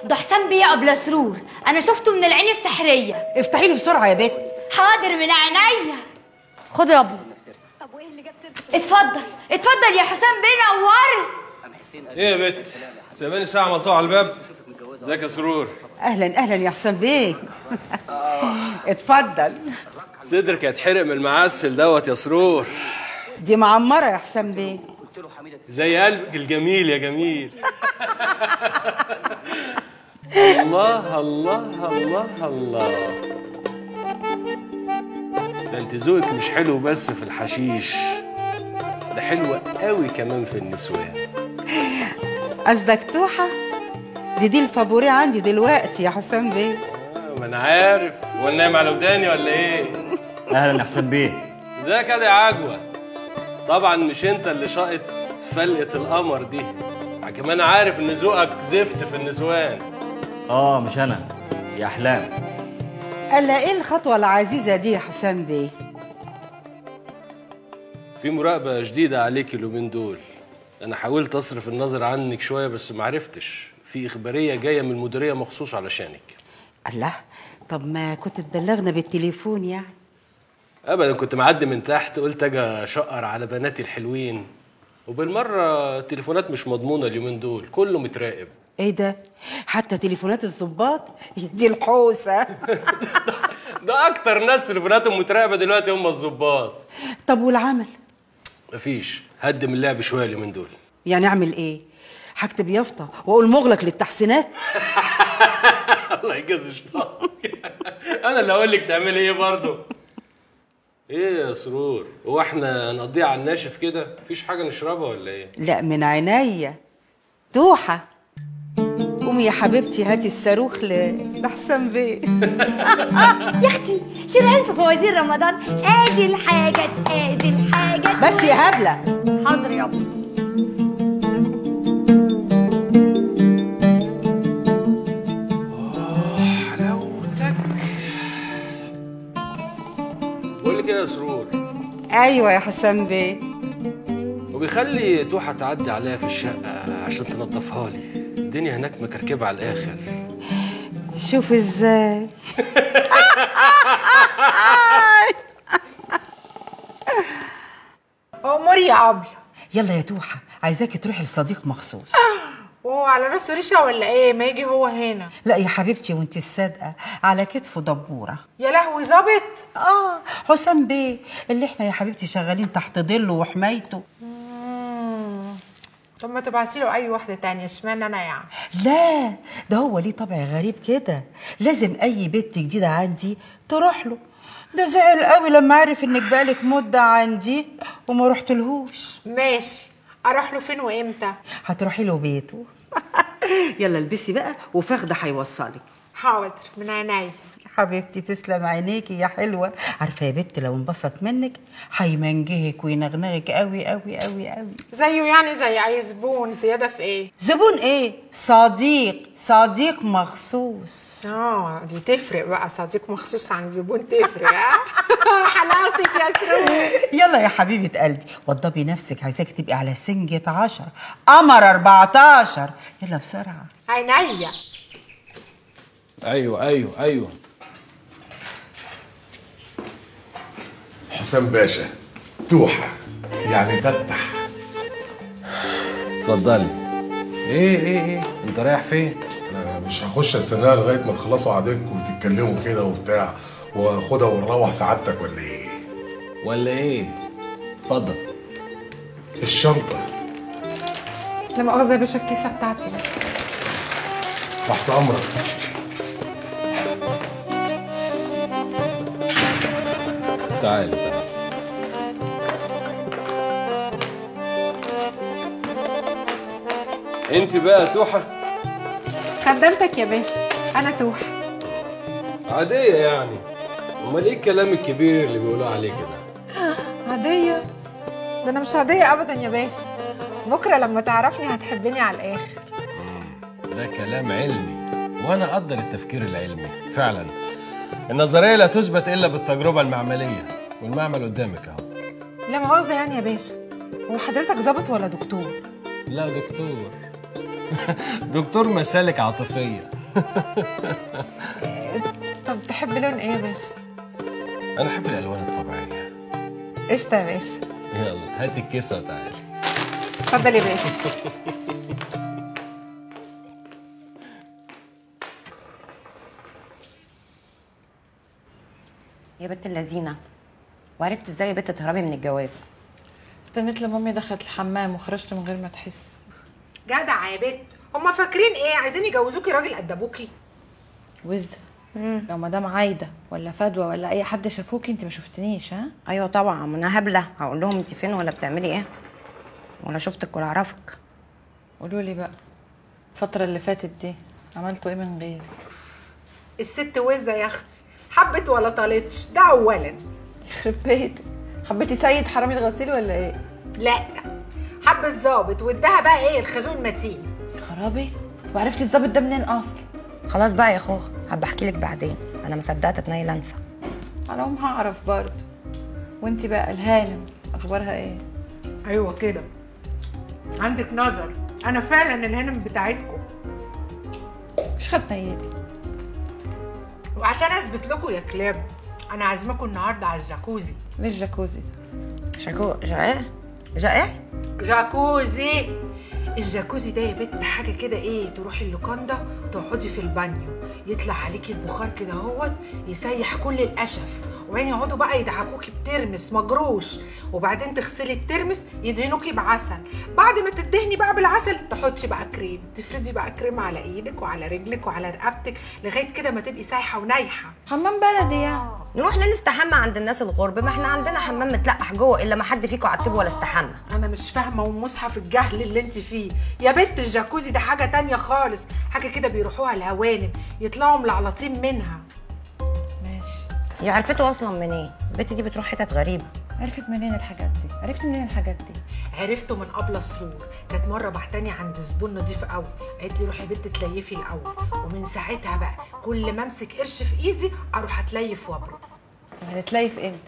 ده حسام بيه قبل سرور انا شفته من العين السحريه افتحي له بسرعه يا بت حاضر من عينيا خد يا ابو اتفضل اتفضل يا حسام بيه نورت ايه يا بت سيباني ساعه ملطوع على الباب ازيك يا سرور اهلا اهلا يا حسام بيه اتفضل صدرك هيتحرق من المعسل دوت يا سرور دي معمره يا حسام بيه زي قلبك الجميل يا جميل الله الله الله الله ده انت ذوقك مش حلو بس في الحشيش ده حلو قوي كمان في النسوان قصدك توحه دي دي الفابوري عندي دلوقتي يا حسام بيه آه، ما انا عارف هو أنا نايم على وداني ولا ايه اهلا يا حسام بيه ازيك يا دي عجوه طبعا مش انت اللي شاقط فلقه القمر دي كمان عارف ان ذوقك زفت في النسوان اه مش انا يا احلام الا ايه الخطوه العزيزه دي يا حسام بيه في مراقبه جديده عليك اليومين دول انا حاولت اصرف النظر عنك شويه بس ما عرفتش في اخباريه جايه من المديريه مخصوص علشانك الله طب ما كنت تبلغنا بالتليفون يعني ابدا كنت معدي من تحت قلت اجي اشقر على بناتي الحلوين وبالمره التليفونات مش مضمونه اليومين دول كله متراقب ايه ده حتى تليفونات الظباط دي الحوسه ده اكتر ناس تليفوناتهم متراقبه دلوقتي هم الظباط طب والعمل مفيش هدم اللعب شويه اليومين دول يعني اعمل ايه هكتب يافطه واقول مغلق للتحسينات الله يجازي شطارك انا اللي اقول لك تعملي ايه برضه ايه يا سرور هو احنا نقضيها على الناشف كده مفيش حاجه نشربها ولا ايه لا من عينيا توحه قومي يا حبيبتي هاتي الصاروخ ل- لحسام بيه يا اختي شيل في فوازير رمضان ادي الحاجات ادي الحاجات بس يا هبله حاضر يابا حلاوتك بقول لك ايه يا سرور ايوه يا حسام بيه وبيخلي توحه تعدي عليا في الشقه عشان تنضفها لي الدنيا هناك مكركبه على الاخر شوف ازاي اموري يا عبل يلا يا توحه عايزاكي تروحي لصديق مخصوص وهو على راسه ريشه ولا ايه ما يجي هو هنا لا يا حبيبتي وانت الصادقه على كتفه دبوره يا لهوي ظابط اه حسام بيه اللي احنا يا حبيبتي شغالين تحت ظله وحمايته طب ما تبعتي له اي واحده تانية اشمعنى انا يعني لا ده هو ليه طبع غريب كده لازم اي بنت جديده عندي تروح له ده زعل قوي لما عرف انك بقالك مده عندي وما رحتلهوش ماشي اروح له فين وامتى هتروحي له بيته يلا البسي بقى وفخده هيوصلك حاضر من عينيا حبيبتي تسلم عينيكي يا حلوه عارفه يا بنت لو انبسط منك هيمنجهك وينغنغك قوي قوي قوي قوي زيه يعني زي اي زبون زياده في ايه زبون ايه صديق صديق مخصوص اه دي تفرق بقى صديق مخصوص عن زبون تفرق ها حلاوتك يا سرور يلا يا حبيبة قلبي وضبي نفسك عايزاك تبقي على سنجة عشر قمر 14 يلا بسرعة عينيا ايوه ايوه ايوه حسام باشا توحة يعني تتح اتفضلي ايه ايه ايه انت رايح فين انا مش هخش السنة لغاية ما تخلصوا عادتكم وتتكلموا كده وبتاع واخدها ونروح سعادتك ولا ايه ولا ايه اتفضل الشنطة لا مؤاخذه يا باشا الكيسه بتاعتي بس تحت امرك تعال تعال انت بقى توحه خدمتك يا باشا انا توحه عاديه يعني امال ايه الكلام الكبير اللي بيقولوا عليه كده عاديه ده انا مش عاديه ابدا يا باشا بكره لما تعرفني هتحبني على الاخر ده كلام علمي وانا اقدر التفكير العلمي فعلا النظريه لا تثبت الا بالتجربه المعمليه والمعمل قدامك اهو لا مؤاخذه يعني يا باشا هو حضرتك ظابط ولا دكتور لا دكتور دكتور مسالك عاطفيه طب تحب لون ايه يا باشا انا احب الالوان الطبيعيه قشطه يا باشا يلا هات الكيسه وتعالي اتفضل يا باشا يا بنت اللذينه وعرفت ازاي يا بنت تهربي من الجواز استنيت لما امي دخلت الحمام وخرجت من غير ما تحس جدع يا بت هما فاكرين ايه عايزين يجوزوكي راجل قد ابوكي وز لو مدام عايده ولا فدوى ولا اي حد شافوكي انت ما شفتنيش ها ايوه طبعا ما انا هبله هقول لهم انت فين ولا بتعملي ايه ولا شفتك ولا اعرفك قولوا لي بقى الفتره اللي فاتت دي عملتوا ايه من غيري الست وزه يا اختي حبت ولا طالتش ده اولا يخرب بيتك حبيتي سيد حرامي الغسيل ولا ايه لا حبت ظابط واداها بقى ايه الخازون متين خرابي وعرفتي الظابط ده منين اصلا خلاص بقى يا خوخ هبقى احكي لك بعدين انا مصدقه اتنيل انسى على ام هعرف برضه وانت بقى الهانم اخبارها ايه ايوه كده عندك نظر انا فعلا الهنم بتاعتكم مش خدت نيلي وعشان اثبت لكم يا كلاب انا عازماكم النهارده على الجاكوزي ليه الجاكوزي ده شاكو جائع جائع جاكوزي الجاكوزي ده يا بت حاجه كده ايه تروحي اللوكاندا تقعدي في البانيو يطلع عليكي البخار كده اهوت يسيح كل القشف وبعدين يقعدوا بقى يدعكوكي بترمس مجروش وبعدين تغسلي الترمس يدهنوكي بعسل بعد ما تدهني بقى بالعسل تحطي بقى كريم تفردي بقى كريم على ايدك وعلى رجلك وعلى رقبتك لغايه كده ما تبقي سايحه ونايحه حمام بلدي يعني نروح ليه نستحمى عند الناس الغرب ما احنا عندنا حمام متلقح جوه الا ما حد فيكم عتبه ولا استحمى انا مش فاهمه ومصحف الجهل اللي انت فيه يا بنت الجاكوزي ده حاجه تانية خالص حاجه كده بيروحوها الهوانم يطلعوا ملعلطين منها ماشي هي عرفته اصلا منين البت دي بتروح حتت غريبه عرفت منين الحاجات دي عرفت منين الحاجات دي عرفته من ابله سرور كانت مره بعتني عند زبون نضيف قوي قالت لي روحي يا بنت تليفي الاول ومن ساعتها بقى كل ما امسك قرش في ايدي اروح اتليف وابرق طب هنتليف امتى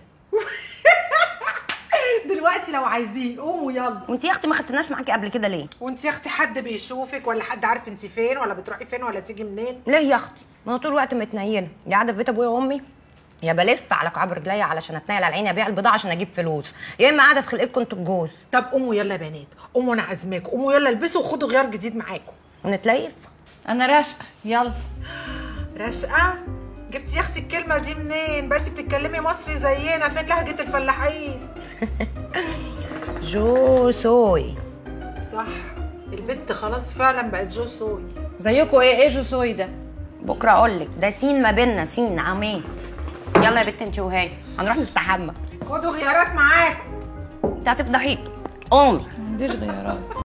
دلوقتي لو عايزين قوموا يلا وانت يا اختي ما خدتناش معاكي قبل كده ليه وانت يا اختي حد بيشوفك ولا حد عارف انت فين ولا بتروحي فين ولا تيجي منين ليه يا اختي ما انا طول الوقت متنيله يا قاعده في بيت ابويا وامي يا بلف على كعب رجليا علشان اتنيل على عيني ابيع البضاعه عشان اجيب فلوس يا اما قاعده في خلقتكم انتوا الجوز طب قوموا يلا يا بنات قوموا انا عازماكم قوموا يلا البسوا وخدوا غيار جديد معاكم ونتليف انا راشقه يلا رشقه جبتي يا اختي الكلمه دي منين بقيتي بتتكلمي مصري زينا فين لهجه الفلاحين جو سوي صح البت خلاص فعلا بقت جو سوي زيكم ايه ايه جوسوي ده بكره اقول لك ده سين ما بيننا سين عمين يلا يا بت انت وهي هنروح نستحمى خدوا غيارات معاكم انت هتفضحيك قومي ما عنديش غيارات